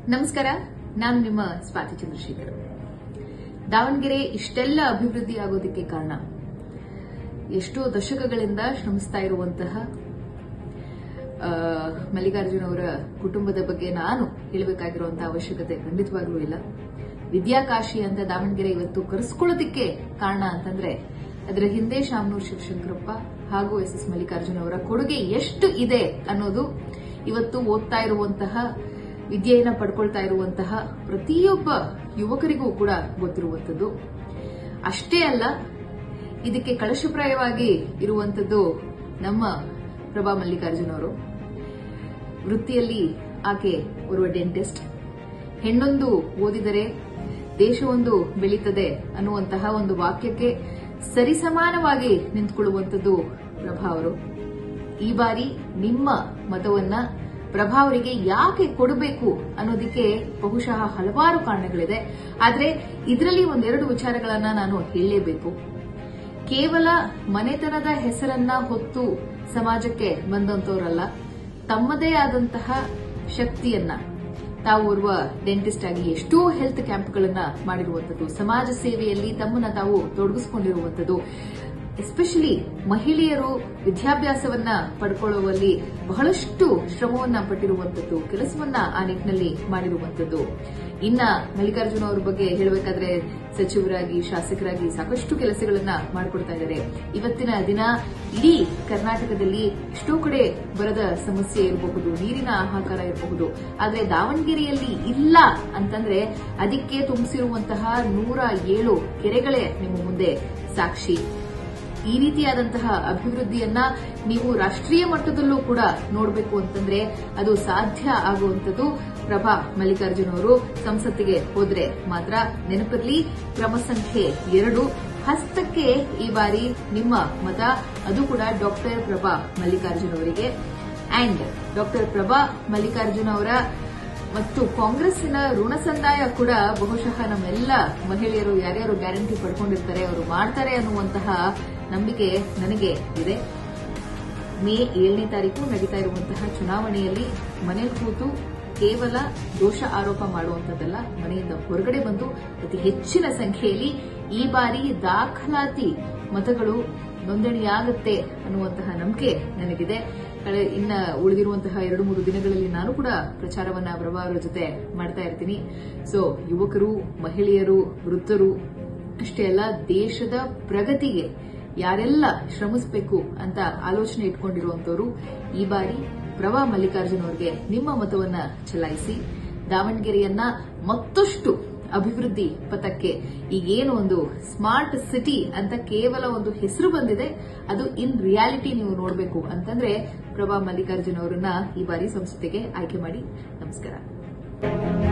ನಮಸ್ಕಾರ ನಾನು ನಿಮ್ಮ ಸ್ವಾತಿ ಚಂದ್ರಶೇಖರ್ ದಾವಣಗೆರೆ ಇಷ್ಟೆಲ್ಲ ಅಭಿವೃದ್ಧಿ ಆಗೋದಕ್ಕೆ ಕಾರಣ ಎಷ್ಟೋ ದಶಕಗಳಿಂದ ಶ್ರಮಿಸ್ತಾ ಇರುವಂತಹ ಆ, ಮಲ್ಲಿಕಾರ್ಜುನ್ ಅವರ ಕುಟುಂಬದ ಬಗ್ಗೆ ನಾನು ಹೇಳಬೇಕಾಗಿರುವಂತಹ ಅವಶ್ಯಕತೆ ಖಂಡಿತವಾಗ್ಲೂ ಇಲ್ಲ ವಿದ್ಯಾಕಾಶಿ ಅಂತ ದಾವಣಗೆರೆ ಇವತ್ತು ಕರೆಸ್ಕೊಳ್ಳೋದಕ್ಕೆ ಕಾರಣ ಅಂತಂದ್ರೆ ಅದರ ಹಿಂದೆ ಶಾಮನೂರ್ ಶಿವಶಂಕರಪ್ಪ ಹಾಗೂ ಎಸ್ ಎಸ್ ಮಲ್ಲಿಕಾರ್ಜುನ್ ಅವರ ಕೊಡುಗೆ ಎಷ್ಟು ಇದೆ ಅನ್ನೋದು ಇವತ್ತು ಓದ್ತಾ ಇರುವಂತಹ ವಿದ್ಯೆಯನ್ನ ಪಡ್ಕೊಳ್ತಾ ಇರುವಂತಹ ಪ್ರತಿಯೊಬ್ಬ ಯುವಕರಿಗೂ ಕೂಡ ಗೊತ್ತಿರುವಂತದ್ದು ಅಷ್ಟೇ ಅಲ್ಲ ಇದಕ್ಕೆ ಕಳಶಪ್ರಾಯವಾಗಿ ಇರುವಂತದ್ದು ನಮ್ಮ ಪ್ರಭಾ ಮಲ್ಲಿಕಾರ್ಜುನ್ ಅವರು ವೃತ್ತಿಯಲ್ಲಿ ಆಕೆ ಓರ್ವ ಡೆಂಟಿಸ್ಟ್ ಹೆಣ್ಣೊಂದು ಓದಿದರೆ ದೇಶವೊಂದು ಬೆಳೀತದೆ ಅನ್ನುವಂತಹ ಒಂದು ವಾಕ್ಯಕ್ಕೆ ಸರಿಸಮಾನವಾಗಿ ನಿಂತುಕೊಳ್ಳುವಂಥದ್ದು ಪ್ರಭಾ ಅವರು ಈ ಬಾರಿ ನಿಮ್ಮ ಮತವನ್ನ ಪ್ರಭಾ ಅವರಿಗೆ ಯಾಕೆ ಕೊಡಬೇಕು ಅನ್ನೋದಕ್ಕೆ ಬಹುಶಃ ಹಲವಾರು ಕಾರಣಗಳಿದೆ ಆದ್ರೆ ಇದರಲ್ಲಿ ಒಂದೆರಡು ವಿಚಾರಗಳನ್ನ ನಾನು ಹೇಳಲೇಬೇಕು ಕೇವಲ ಮನೆತನದ ಹೆಸರನ್ನ ಹೊತ್ತು ಸಮಾಜಕ್ಕೆ ಬಂದಂತವರಲ್ಲ ತಮ್ಮದೇ ಆದಂತಹ ಶಕ್ತಿಯನ್ನ ತಾವು ಓರ್ವ ಡೆಂಟಿಸ್ಟ್ ಆಗಿ ಎಷ್ಟೋ ಹೆಲ್ತ್ ಕ್ಯಾಂಪ್ಗಳನ್ನ ಮಾಡಿರುವಂತದ್ದು ಸಮಾಜ ಸೇವೆಯಲ್ಲಿ ತಮ್ಮನ್ನ ತಾವು ತೊಡಗಿಸಿಕೊಂಡಿರುವಂತದ್ದು ಎಸ್ಪೆಷಲಿ ಮಹಿಳೆಯರು ವಿದ್ಯಾಭ್ಯಾಸವನ್ನ ಪಡ್ಕೊಳ್ಳುವಲ್ಲಿ ಬಹಳಷ್ಟು ಶ್ರಮವನ್ನ ಪಟ್ಟಿರುವಂತದ್ದು ಕೆಲಸವನ್ನ ಆ ನಿಟ್ಟಿನಲ್ಲಿ ಮಾಡಿರುವಂತದ್ದು ಇನ್ನ ಮಲ್ಲಿಕಾರ್ಜುನ ಅವರ ಬಗ್ಗೆ ಹೇಳಬೇಕಾದ್ರೆ ಸಚಿವರಾಗಿ ಶಾಸಕರಾಗಿ ಸಾಕಷ್ಟು ಕೆಲಸಗಳನ್ನ ಮಾಡಿಕೊಡ್ತಾ ಇದ್ದಾರೆ ಇವತ್ತಿನ ದಿನ ಇಡೀ ಕರ್ನಾಟಕದಲ್ಲಿ ಎಷ್ಟೋ ಕಡೆ ಬರದ ಸಮಸ್ಯೆ ಇರಬಹುದು ನೀರಿನ ಹಾಹಾಕಾರ ಇರಬಹುದು ಆದ್ರೆ ದಾವಣಗೆರೆಯಲ್ಲಿ ಇಲ್ಲ ಅಂತಂದ್ರೆ ಅದಕ್ಕೆ ತುಂಬಿಸಿರುವಂತಹ ನೂರ ಏಳು ಕೆರೆಗಳೇ ನಿಮ್ಮ ಮುಂದೆ ಸಾಕ್ಷಿ ಈ ರೀತಿಯಾದಂತಹ ಅಭಿವೃದ್ಧಿಯನ್ನ ನೀವು ರಾಷ್ಟ್ರೀಯ ಮಟ್ಟದಲ್ಲೂ ಕೂಡ ನೋಡಬೇಕು ಅಂತಂದ್ರೆ ಅದು ಸಾಧ್ಯ ಆಗುವಂತದ್ದು ಪ್ರಭಾ ಮಲ್ಲಿಕಾರ್ಜುನ್ ಅವರು ಸಂಸತ್ತಿಗೆ ಹೋದ್ರೆ ಮಾತ್ರ ನೆನಪಿರಲಿ ಕ್ರಮ ಸಂಖ್ಯೆ ಎರಡು ಹಸ್ತಕ್ಕೆ ಈ ಬಾರಿ ನಿಮ್ಮ ಮತ ಅದು ಕೂಡ ಡಾಕ್ಟರ್ ಪ್ರಭಾ ಮಲ್ಲಿಕಾರ್ಜುನ್ ಅವರಿಗೆ ಅಂಡ್ ಡಾಕ್ಟರ್ ಪ್ರಭಾ ಮಲ್ಲಿಕಾರ್ಜುನ್ ಅವರ ಮತ್ತು ಕಾಂಗ್ರೆಸ್ಸಿನ ಋಣ ಸಂದಾಯ ಕೂಡ ಬಹುಶಃ ನಮ್ಮೆಲ್ಲ ಮಹಿಳೆಯರು ಯಾರ್ಯಾರು ಗ್ಯಾರಂಟಿ ಪಡ್ಕೊಂಡಿರ್ತಾರೆ ಅವರು ಮಾಡ್ತಾರೆ ಅನ್ನುವಂತಹ ನಂಬಿಕೆ ನನಗೆ ಇದೆ ಮೇ ಏಳನೇ ತಾರೀಕು ನಡೀತಾ ಇರುವಂತಹ ಚುನಾವಣೆಯಲ್ಲಿ ಮನೆಯಲ್ಲಿ ಕೂತು ಕೇವಲ ದೋಷ ಆರೋಪ ಮಾಡುವಂತದ್ದಲ್ಲ ಮನೆಯಿಂದ ಹೊರಗಡೆ ಬಂದು ಅತಿ ಹೆಚ್ಚಿನ ಸಂಖ್ಯೆಯಲ್ಲಿ ಈ ಬಾರಿ ದಾಖಲಾತಿ ಮತಗಳು ನೋಂದಣಿಯಾಗುತ್ತೆ ಅನ್ನುವಂತಹ ನಂಬಿಕೆ ನನಗಿದೆ ಕಳೆ ಇನ್ನ ಉಳಿದಿರುವಂತಹ ಎರಡು ಮೂರು ದಿನಗಳಲ್ಲಿ ನಾನು ಕೂಡ ಪ್ರಚಾರವನ್ನ ಪ್ರಭಾ ಅವರ ಜೊತೆ ಮಾಡ್ತಾ ಇರ್ತೀನಿ ಸೊ ಯುವಕರು ಮಹಿಳೆಯರು ವೃದ್ಧರು ಅಷ್ಟೇ ಅಲ್ಲ ದೇಶದ ಪ್ರಗತಿಗೆ ಯಾರೆಲ್ಲ ಶ್ರಮಿಸಬೇಕು ಅಂತ ಆಲೋಚನೆ ಇಟ್ಕೊಂಡಿರುವಂತವರು ಈ ಬಾರಿ ಪ್ರಭಾ ಮಲ್ಲಿಕಾರ್ಜುನ್ ಅವರಿಗೆ ನಿಮ್ಮ ಮತವನ್ನ ಚಲಾಯಿಸಿ ದಾವಣಗೆರೆಯನ್ನ ಮತ್ತಷ್ಟು ಅಭಿವೃದ್ಧಿ ಪಥಕ್ಕೆ ಈಗೇನು ಒಂದು ಸ್ಮಾರ್ಟ್ ಸಿಟಿ ಅಂತ ಕೇವಲ ಒಂದು ಹೆಸರು ಬಂದಿದೆ ಅದು ಇನ್ ರಿಯಾಲಿಟಿ ನೀವು ನೋಡಬೇಕು ಅಂತಂದ್ರೆ ಪ್ರಭಾ ಮಲ್ಲಿಕಾರ್ಜುನ್ ಅವರನ್ನ ಈ ಬಾರಿ ಸಂಸತ್ತೆಗೆ ಆಯ್ಕೆ ಮಾಡಿ ನಮಸ್ಕಾರ